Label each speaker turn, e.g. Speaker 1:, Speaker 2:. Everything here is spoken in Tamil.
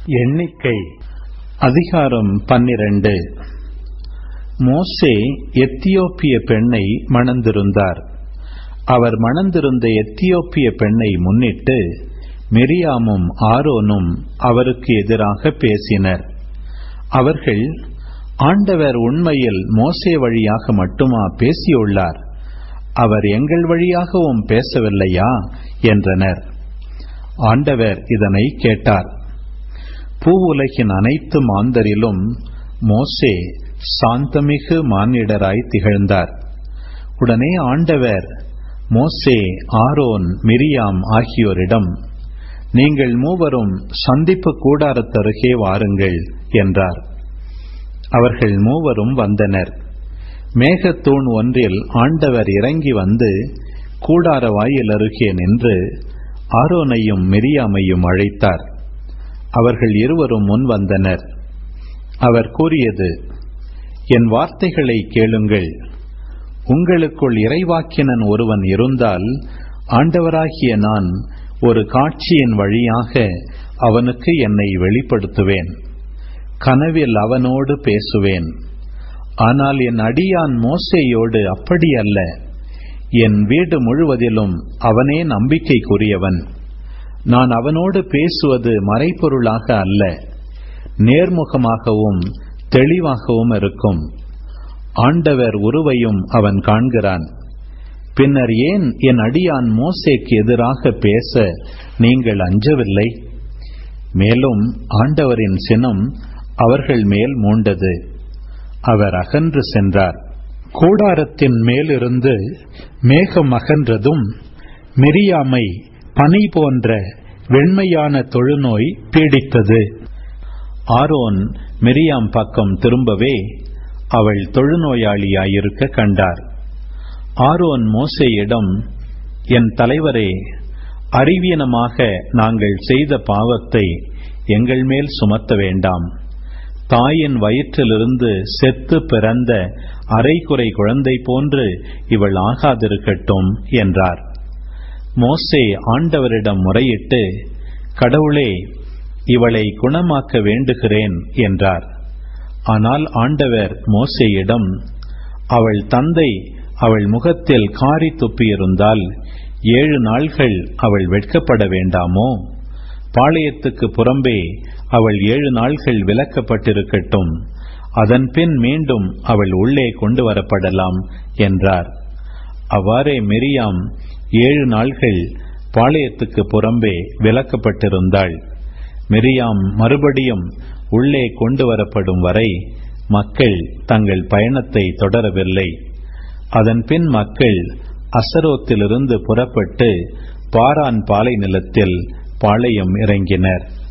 Speaker 1: எண்ணிக்கை அதிகாரம் பன்னிரண்டு மோசே எத்தியோப்பிய பெண்ணை மணந்திருந்தார் அவர் மணந்திருந்த எத்தியோப்பிய பெண்ணை முன்னிட்டு மிரியாமும் ஆரோனும் அவருக்கு எதிராக பேசினர் அவர்கள் ஆண்டவர் உண்மையில் மோசே வழியாக மட்டுமா பேசியுள்ளார் அவர் எங்கள் வழியாகவும் பேசவில்லையா என்றனர் ஆண்டவர் இதனை கேட்டார் பூவுலகின் அனைத்து மாந்தரிலும் மோசே சாந்தமிகு மானிடராய் திகழ்ந்தார் உடனே ஆண்டவர் மோசே ஆரோன் மிரியாம் ஆகியோரிடம் நீங்கள் மூவரும் சந்திப்பு கூடாரத்தருகே வாருங்கள் என்றார் அவர்கள் மூவரும் வந்தனர் மேகத்தூண் ஒன்றில் ஆண்டவர் இறங்கி வந்து கூடார வாயில் அருகே நின்று ஆரோனையும் மிரியாமையும் அழைத்தார் அவர்கள் இருவரும் முன் வந்தனர் அவர் கூறியது என் வார்த்தைகளை கேளுங்கள் உங்களுக்குள் இறைவாக்கினன் ஒருவன் இருந்தால் ஆண்டவராகிய நான் ஒரு காட்சியின் வழியாக அவனுக்கு என்னை வெளிப்படுத்துவேன் கனவில் அவனோடு பேசுவேன் ஆனால் என் அடியான் மோசேயோடு அப்படி அல்ல என் வீடு முழுவதிலும் அவனே நம்பிக்கைக்குரியவன் நான் அவனோடு பேசுவது மறைப்பொருளாக அல்ல நேர்முகமாகவும் தெளிவாகவும் இருக்கும் ஆண்டவர் உருவையும் அவன் காண்கிறான் பின்னர் ஏன் என் அடியான் மோசேக்கு எதிராக பேச நீங்கள் அஞ்சவில்லை மேலும் ஆண்டவரின் சினம் அவர்கள் மேல் மூண்டது அவர் அகன்று சென்றார் கூடாரத்தின் மேலிருந்து மேகம் அகன்றதும் மெரியாமை பனி போன்ற வெண்மையான தொழுநோய் பீடித்தது ஆரோன் மெரியாம் பக்கம் திரும்பவே அவள் தொழுநோயாளியாயிருக்க கண்டார் ஆரோன் மோசையிடம் என் தலைவரே அறிவீனமாக நாங்கள் செய்த பாவத்தை எங்கள் மேல் சுமத்த வேண்டாம் தாயின் வயிற்றிலிருந்து செத்து பிறந்த அரைக்குறை குழந்தை போன்று இவள் ஆகாதிருக்கட்டும் என்றார் மோசே ஆண்டவரிடம் முறையிட்டு கடவுளே இவளை குணமாக்க வேண்டுகிறேன் என்றார் ஆனால் ஆண்டவர் மோசேயிடம் அவள் தந்தை அவள் முகத்தில் காரி துப்பியிருந்தால் ஏழு நாள்கள் அவள் வெட்கப்பட வேண்டாமோ பாளையத்துக்கு புறம்பே அவள் ஏழு நாள்கள் விலக்கப்பட்டிருக்கட்டும் அதன்பின் மீண்டும் அவள் உள்ளே கொண்டு வரப்படலாம் என்றார் அவ்வாறே மெரியாம் ஏழு நாள்கள் பாளையத்துக்கு புறம்பே விலக்கப்பட்டிருந்தாள் மெரியாம் மறுபடியும் உள்ளே கொண்டு வரப்படும் வரை மக்கள் தங்கள் பயணத்தை தொடரவில்லை அதன்பின் மக்கள் அசரோத்திலிருந்து புறப்பட்டு பாரான் பாலை நிலத்தில் பாளையம் இறங்கினர்